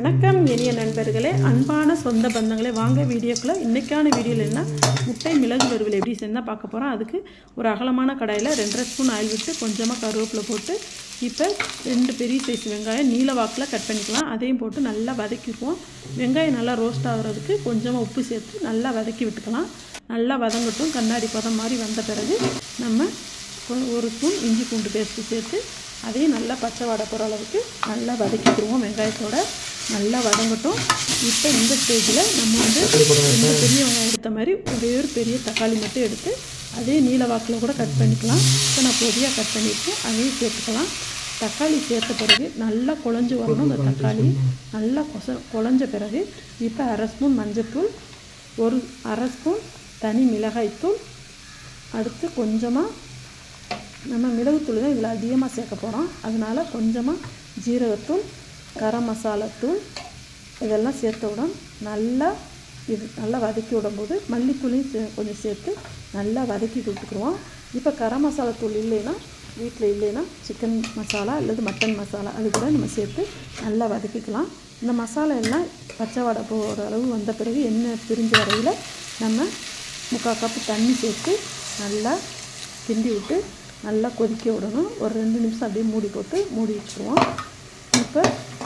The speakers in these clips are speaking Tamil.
வணக்கம் இனிய நண்பர்களே அன்பான சொந்த பந்தங்களே வாங்க வீடியோக்குள்ளே இன்றைக்கான வீடியோவில் என்ன முட்டை மிளகு வறுவல் எப்படி செஞ்சால் பார்க்க போகிறோம் அதுக்கு ஒரு அகலமான கடாயில் ரெண்டரை ஸ்பூன் ஆயில் விட்டு கொஞ்சமாக கருவேப்பிலை போட்டு இப்போ ரெண்டு பெரிய சைஸ் வெங்காயம் நீல வாக்கில் கட் பண்ணிக்கலாம் அதையும் போட்டு நல்லா வதக்கிக்குவோம் வெங்காயம் நல்லா ரோஸ்ட் ஆகுறதுக்கு கொஞ்சமாக உப்பு சேர்த்து நல்லா வதக்கி விட்டுக்கலாம் நல்லா வதங்கட்டும் கண்ணாடி பதம் மாதிரி வந்த பிறகு நம்ம கொ- ஒரு ஸ்பூன் இஞ்சி பூண்டு பேஸ்ட்டு சேர்த்து அதையும் நல்லா பச்சை வாடை போகிற அளவுக்கு நல்லா வதக்கிக்கிடுவோம் வெங்காயத்தோட நல்லா வதங்கட்டும் இப்போ இந்த ஸ்டேஜில் நம்ம வந்து ரெண்டு பெரிய வெங்காயம் எடுத்த மாதிரி ஒரே ஒரு பெரிய தக்காளி மட்டும் எடுத்து அதே நீல வாக்கில் கூட கட் பண்ணிக்கலாம் இப்போ நான் பொடியாக கட் பண்ணியிருக்கேன் அதையும் சேர்த்துக்கலாம் தக்காளி சேர்த்த பிறகு நல்லா குழஞ்சி வரணும் இந்த தக்காளி நல்லா கொச குழஞ்ச பிறகு இப்போ அரை ஸ்பூன் மஞ்சள்தூள் ஒரு அரை ஸ்பூன் தனி மிளகாய்த்தூள் அடுத்து கொஞ்சமாக நம்ம மிளகுத்தூள் தான் இதில் அதிகமாக சேர்க்க போகிறோம் அதனால் கொஞ்சமாக ஜீரகத்தூள் கரம் மசாலா தூள் இதெல்லாம் சேர்த்த உடன் நல்லா இது நல்லா வதக்கி விடும்போது மல்லித்தூளையும் சே கொஞ்சம் சேர்த்து நல்லா வதக்கி கொடுத்துக்குருவோம் இப்போ கரம் மசாலா தூள் இல்லைன்னா வீட்டில் இல்லைன்னா சிக்கன் மசாலா அல்லது மட்டன் மசாலா அது கூட நம்ம சேர்த்து நல்லா வதக்கிக்கலாம் இந்த மசாலா எல்லாம் பச்சை வடை போகிற அளவு வந்த பிறகு எண்ணெய் பிரிஞ்ச வரையில் நம்ம முக்கால் கப்பு தண்ணி சேர்த்து நல்லா கிண்டி விட்டு நல்லா கொதிக்க விடணும் ஒரு ரெண்டு நிமிஷம் அப்படியே மூடி போட்டு மூடி வச்சுருவோம் இப்போ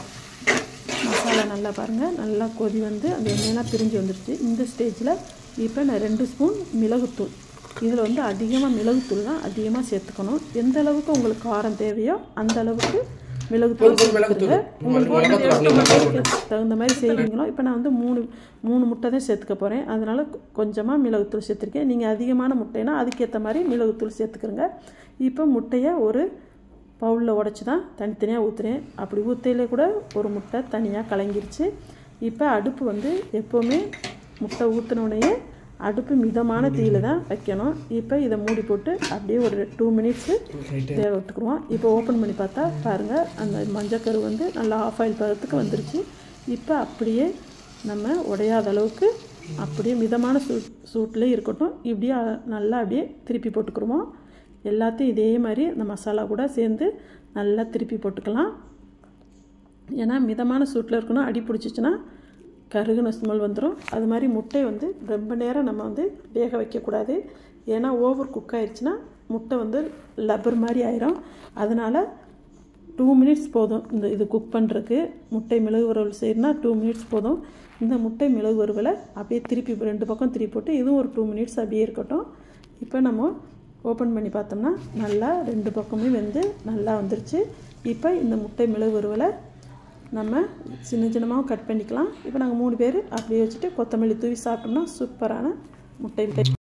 மசாலா நல்லா பாருங்கள் நல்லா கொதி வந்து அந்த எண்ணெயெல்லாம் பிரிஞ்சு வந்துருச்சு இந்த ஸ்டேஜில் இப்போ நான் ரெண்டு ஸ்பூன் மிளகுத்தூள் இதில் வந்து அதிகமாக மிளகுத்தூள் தான் அதிகமாக சேர்த்துக்கணும் எந்த அளவுக்கு உங்களுக்கு காரம் தேவையோ அந்த அளவுக்கு மிளகுத்தூள் சேர்த்துக்கிறங்க உங்களுக்கு வந்து எவ்வளோ மக்களுக்கு தகுந்த மாதிரி செய்வீங்களோ இப்போ நான் வந்து மூணு மூணு முட்டை தான் சேர்த்துக்க போகிறேன் அதனால் கொ- கொஞ்சமாக மிளகுத்தூள் சேர்த்துருக்கேன் நீங்கள் அதிகமான முட்டைனா அதுக்கேற்ற மாதிரி மிளகுத்தூள் சேர்த்துக்கிறங்க இப்போ முட்டையை ஒரு பவுலில் உடச்சி தான் தனித்தனியாக ஊற்றுறேன் அப்படி ஊற்றையிலே கூட ஒரு முட்டை தனியாக கலங்கிருச்சு இப்போ அடுப்பு வந்து எப்போவுமே முட்டை ஊற்றினோடனே அடுப்பு மிதமான தீயில தான் வைக்கணும் இப்போ இதை மூடி போட்டு அப்படியே ஒரு டூ மினிட்ஸு வேக விட்டுக்குருவோம் இப்போ ஓப்பன் பண்ணி பார்த்தா பாருங்கள் அந்த மஞ்சக்கரு வந்து நல்லா ஆஃப் ஆயில் பதத்துக்கு வந்துருச்சு இப்போ அப்படியே நம்ம உடையாத அளவுக்கு அப்படியே மிதமான சூ சூட்டில் இருக்கட்டும் இப்படியே அ- நல்லா அப்படியே திருப்பி போட்டுக்குருவோம் எல்லாத்தையும் இதே மாதிரி இந்த மசாலா கூட சேர்ந்து நல்லா திருப்பி போட்டுக்கலாம் ஏன்னா மிதமான சூட்டில் இருக்கணும் அடி பிடிச்சிச்சின்னா கருகுன ஸ்மெல் வந்துடும் அது மாதிரி முட்டை வந்து ரொம்ப நேரம் நம்ம வந்து வேக வைக்கக்கூடாது ஏன்னா ஓவர் குக் ஆயிடுச்சுன்னா முட்டை வந்து லப்பர் மாதிரி ஆயிரும் அதனால் டூ மினிட்ஸ் போதும் இந்த இது குக் பண்ணுறதுக்கு முட்டை மிளகு வறுவல் செய்யணும்னா டூ மினிட்ஸ் போதும் இந்த முட்டை மிளகு வறுவலை அப்படியே திருப்பி ரெண்டு பக்கம் திருப்பி போட்டு இதுவும் ஒரு டூ மினிட்ஸ் அப்படியே இருக்கட்டும் இப்போ நம்ம ஓப்பன் பண்ணி பார்த்தோம்னா நல்லா ரெண்டு பக்கமே வெந்து நல்லா வந்துருச்சு இப்போ இந்த முட்டை மிளகு வறுவலை நம்ம சின்ன சின்னமாக கட் பண்ணிக்கலாம் இப்போ நாங்கள் மூணு பேர் அப்படியே வச்சுட்டு கொத்தமல்லி தூவி சாப்பிட்டோம்னா சூப்பரான முட்டை மிளகு